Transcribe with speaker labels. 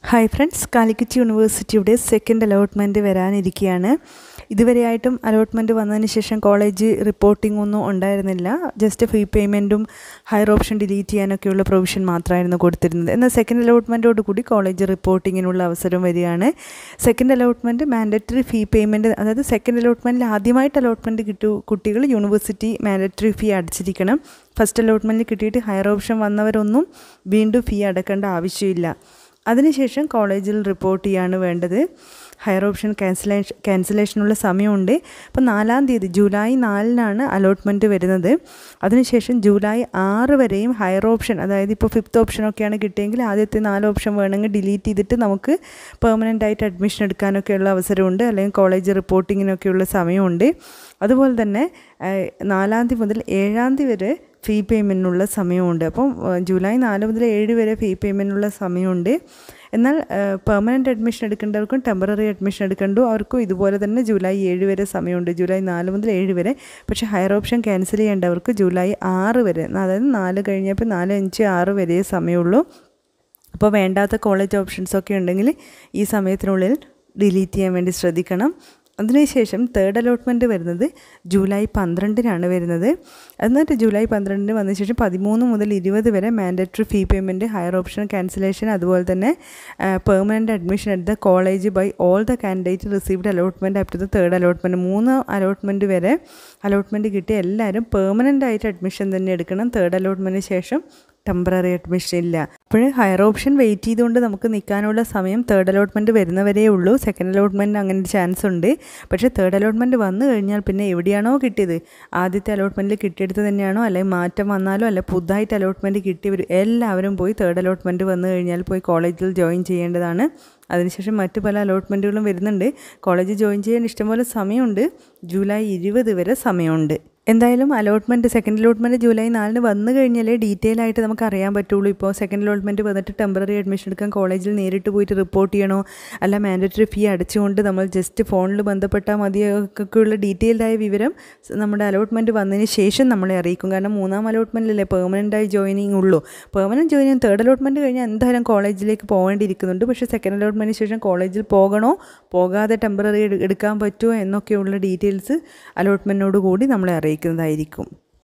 Speaker 1: hi friends Calicut യൂണിവേഴ്സിറ്റിയുടെ second allotment വരാനിരിക്കുകയാണ് ഇതുവരെയായിട്ടും allotment വന്നതിന് ശേഷം കോളേജ് റിപ്പോർട്ടിംഗ് ഒന്നും ഉണ്ടായിരുന്നില്ല ജസ്റ്റ് ഫീ പേയ്മെൻറ്റും ഹയർ ഓപ്ഷൻ ഡിലീറ്റ് ചെയ്യാനൊക്കെയുള്ള പ്രൊവിഷൻ മാത്രമായിരുന്നു കൊടുത്തിരുന്നത് എന്നാൽ സെക്കൻഡ് അലോട്ട്മെൻറ്റോട് കൂടി കോളേജ് റിപ്പോർട്ടിങ്ങിനുള്ള അവസരം വരികയാണ് second allotment mandatory fee payment അതായത് സെക്കൻഡ് അലോട്ട്മെൻറ്റിൽ ആദ്യമായിട്ട് അലോട്ട്മെൻറ്റ് കിട്ടു കുട്ടികൾ യൂണിവേഴ്സിറ്റി മാൻഡറ്ററി ഫീ അടച്ചിരിക്കണം ഫസ്റ്റ് അലോട്ട്മെൻറ്റിൽ കിട്ടിയിട്ട് ഹയർ ഓപ്ഷൻ വന്നവരൊന്നും വീണ്ടും ഫീ അടക്കേണ്ട ആവശ്യമില്ല അതിനുശേഷം കോളേജിൽ റിപ്പോർട്ട് ചെയ്യാണ് വേണ്ടത് ഹയർ ഓപ്ഷൻ ക്യാൻസലേഷൻ ക്യാൻസലേഷനുള്ള സമയമുണ്ട് അപ്പോൾ നാലാം തീയതി ജൂലൈ നാലിനാണ് അലോട്ട്മെൻറ്റ് വരുന്നത് അതിനുശേഷം ജൂലൈ ആറ് വരെയും ഹയർ ഓപ്ഷൻ അതായത് ഇപ്പോൾ ഫിഫ്ത്ത് ഓപ്ഷനൊക്കെയാണ് കിട്ടിയെങ്കിൽ ആദ്യത്തെ നാല് ഓപ്ഷൻ വേണമെങ്കിൽ ഡിലീറ്റ് ചെയ്തിട്ട് നമുക്ക് പെർമനൻ്റ് ആയിട്ട് അഡ്മിഷൻ എടുക്കാനൊക്കെയുള്ള അവസരമുണ്ട് അല്ലെങ്കിൽ കോളേജ് റിപ്പോർട്ടിങ്ങിനൊക്കെയുള്ള സമയമുണ്ട് അതുപോലെ തന്നെ നാലാം തീയതി മുതൽ ഏഴാം തീയതി വരെ ഫീ പേയ്മെൻറ്റിനുള്ള സമയമുണ്ട് അപ്പം ജൂലൈ നാല് മുതൽ ഏഴ് വരെ ഫീ പേയ്മെൻറ്റിനുള്ള സമയമുണ്ട് എന്നാൽ പെർമനൻറ്റ് അഡ്മിഷൻ എടുക്കേണ്ടവർക്കും ടെമ്പററി അഡ്മിഷൻ എടുക്കേണ്ടു അവർക്കും ഇതുപോലെ തന്നെ ജൂലൈ ഏഴ് വരെ സമയമുണ്ട് ജൂലൈ നാല് മുതൽ ഏഴ് വരെ പക്ഷേ ഹയർ ഓപ്ഷൻ ക്യാൻസൽ ചെയ്യേണ്ടവർക്ക് ജൂലൈ ആറ് വരെ അതായത് നാല് കഴിഞ്ഞപ്പോൾ നാല് അഞ്ച് ആറ് വരെ സമയമുള്ളൂ അപ്പോൾ വേണ്ടാത്ത കോളേജ് ഓപ്ഷൻസൊക്കെ ഉണ്ടെങ്കിൽ ഈ സമയത്തിനുള്ളിൽ ഡിലീറ്റ് ചെയ്യാൻ വേണ്ടി ശ്രദ്ധിക്കണം അതിനുശേഷം തേർഡ് അലോട്ട്മെൻറ്റ് വരുന്നത് ജൂലൈ പന്ത്രണ്ടിനാണ് വരുന്നത് എന്നിട്ട് ജൂലൈ പന്ത്രണ്ടിന് വന്ന ശേഷം പതിമൂന്ന് മുതൽ ഇരുപത് വരെ mandatory fee payment higher option cancellation അതുപോലെ തന്നെ permanent admission at the college by all the candidate received allotment up to the third allotment മൂന്ന് അലോട്ട്മെൻറ്റ് വരെ അലോട്ട്മെൻറ്റ് കിട്ടിയ എല്ലാവരും പെർമനൻ്റ് ആയിട്ട് അഡ്മിഷൻ തന്നെ എടുക്കണം തേർഡ് അലോട്ട്മെൻറ്റിന് ശേഷം ടെമ്പററി അഡ്മിഷൻ ഇല്ല അപ്പോൾ ഹയർ ഓപ്ഷൻ വെയിറ്റ് ചെയ്തുകൊണ്ട് നമുക്ക് നിൽക്കാനുള്ള സമയം തേർഡ് അലോട്ട്മെൻറ്റ് വരുന്നവരേ ഉള്ളൂ സെക്കൻഡ് അലോട്ട്മെൻറ്റ് അങ്ങനെ ചാൻസ് ഉണ്ട് പക്ഷേ തേർഡ് അലോട്ട്മെൻറ്റ് വന്നു കഴിഞ്ഞാൽ പിന്നെ എവിടെയാണോ കിട്ടിയത് ആദ്യത്തെ അലോട്ട്മെൻറ്റിൽ കിട്ടിയെടുത്ത് തന്നെയാണോ അല്ലെങ്കിൽ മാറ്റം വന്നാലോ അല്ലെ പുതുതായിട്ട് അലോട്ട്മെൻറ്റ് കിട്ടിയവർ എല്ലാവരും പോയി തേർഡ് അലോട്ട്മെൻറ്റ് വന്നു കഴിഞ്ഞാൽ പോയി കോളേജിൽ ജോയിൻ ചെയ്യേണ്ടതാണ് അതിനുശേഷം മറ്റു പല അലോട്ട്മെൻറ്റുകളും വരുന്നുണ്ട് കോളേജിൽ ജോയിൻ ചെയ്യാൻ ഇഷ്ടംപോലെ സമയമുണ്ട് ജൂലൈ ഇരുപത് വരെ സമയമുണ്ട് എന്തായാലും അലോട്ട്മെൻറ്റ് സെക്കൻഡ് അലോട്ട്മെൻറ്റ് ജൂലൈ നാലിന് വന്നു കഴിഞ്ഞാലേ ഡീറ്റെയിൽ ആയിട്ട് നമുക്ക് അറിയാൻ പറ്റുള്ളൂ ഇപ്പോൾ സെക്കൻഡ് അലോട്ട്മെൻറ്റ് വന്നിട്ട് ടെമ്പററി അഡ്മിഷൻ എടുക്കാൻ കോളേജിൽ നേരിട്ട് പോയിട്ട് റിപ്പോർട്ട് ചെയ്യണോ അല്ല മാൻഡറ്ററി ഫീ അടച്ചുകൊണ്ട് നമ്മൾ ജസ്റ്റ് ഫോണിൽ ബന്ധപ്പെട്ടാൽ മതിയൊക്കെയുള്ള ഡീറ്റെയിൽഡായ വിവരം നമ്മുടെ അലോട്ട്മെൻറ്റ് വന്നതിന് ശേഷം നമ്മളെ അറിയിക്കും കാരണം മൂന്നാം അലോട്ട്മെൻറ്റിലല്ലേ പെർമനൻ്റായി ജോയിനിങ് ഉള്ളൂ പെർമനൻറ്റ് ജോയിനിങ് തേർഡ് അലോട്ട്മെൻറ്റ് കഴിഞ്ഞാൽ എന്തായാലും കോളേജിലേക്ക് പോകേണ്ടിയിരിക്കുന്നുണ്ട് പക്ഷേ സെക്കൻഡ് അലോട്ട്മെൻറ്റിന് ശേഷം കോളേജിൽ പോകണോ പോകാതെ ടെമ്പററി എടുക്കാൻ പറ്റുമോ എന്നൊക്കെയുള്ള ഡീറ്റെയിൽസ് അലോട്ട്മെൻറ്റിനോട് കൂടി നമ്മളെ അറിയിക്കുന്നതായിരിക്കും